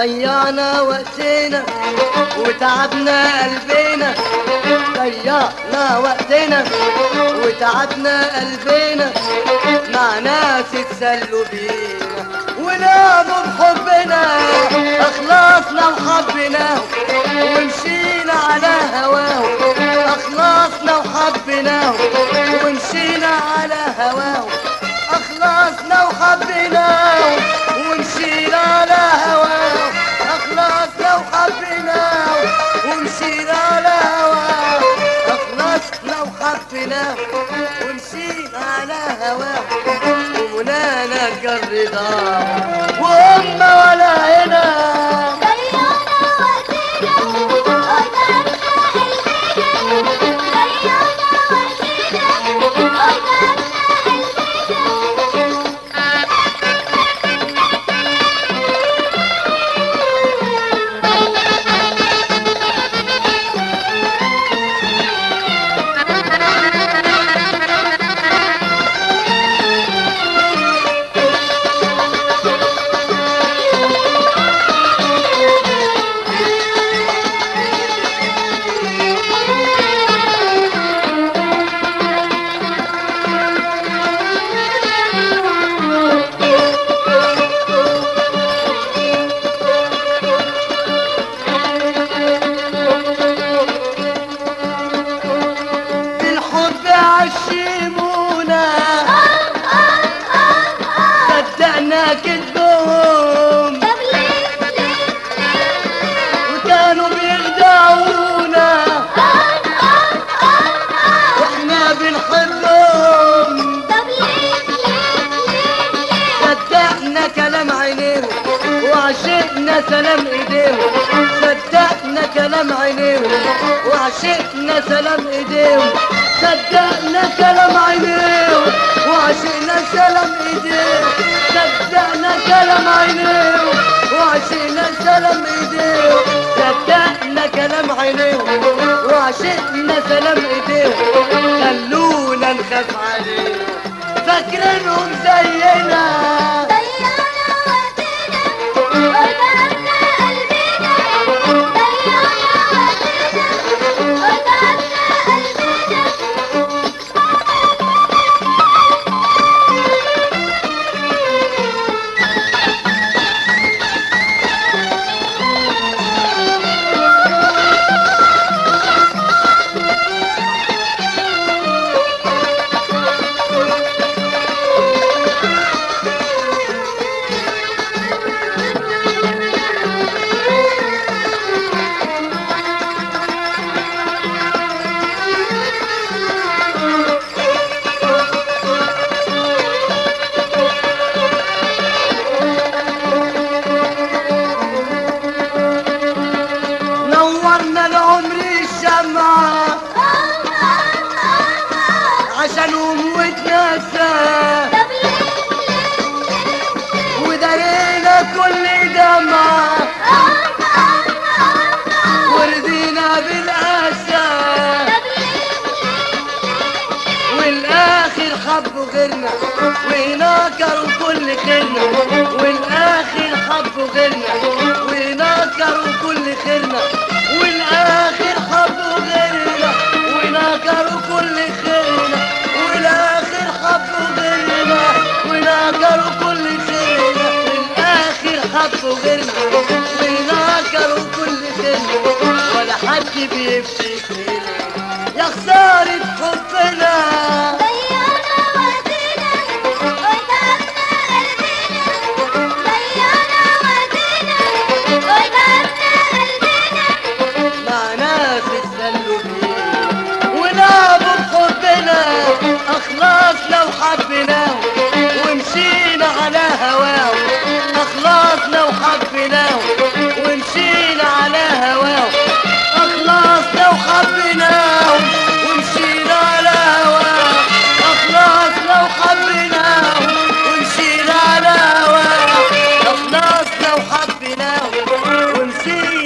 ضيعنا وقتنا وتعبنا قلبنا ضيعنا وقتنا وتعبنا قلبنا مع ناس اتسلوا بينا وناموا بحبنا اخلصنا وحبناه ومشينا على هواه اخلصنا وحبناه ومشينا على هواه اخلصنا وحبناه ومشينا على هواه اخلصنا وحبناه ومشينا على هواه اخلصنا وحبناه ومشينا على هواه ومنانا الرضا وهم ولا هنا ضيعنا وقتنا وتعبنا قلبنا ضيعنا وقتنا وتعبنا قلبنا بالحب عشمونا صدقنا كذبهم طب ليه ليه وكانوا بيخدعونا واحنا بنحبهم طب ليه صدقنا كلام عينيهم وعشقنا سلام ايديهم صدقنا كلام عينيهم وعشقنا سلام ايديهم صدقنا كلام عينيهم وعشقنا سلام ايديهم صدقنا كلام عينيهم وعشقنا سلام ايديهم صدقنا كلام عينيهم وعشقنا سلام ايديهم خلونا نخاف عليهم فاكرينهم زينا ضيعنا وقتنا وتعبنا قلبنا ضيعنا وقتنا وتعبنا قلبنا نورنا العمر الشمعة عشانهم وتنسى طب ليه ودارينا كل دمعة ورضينا بالأسى والآخر حبوا غيرنا ونكروا كل خيرنا والآخر حبوا غيرنا ونكروا كل خيرنا والآخر حبوا غيرنا ونكروا كل خيرنا والآخر حبوا غيرنا ونكروا كل خيرنا والآخر حبوا غيرنا ونكروا كل خيرنا ولا حد بيفتكرنا يا خسارة حبنا ضيعنا وقتنا وتعبنا قلبنا ضيعنا وقتنا وتعبنا قلبنا مع ناس اتسلوا بينا ولعبوا بحبنا اخلصنا وحبناه ومشينا على هواه اخلصنا وحبناه ومشينا على هواه اخلصنا وحبناه ومشينا على هواه اخلصنا وحبناه ومشينا على هواه اخلصنا وحبناه ومشينا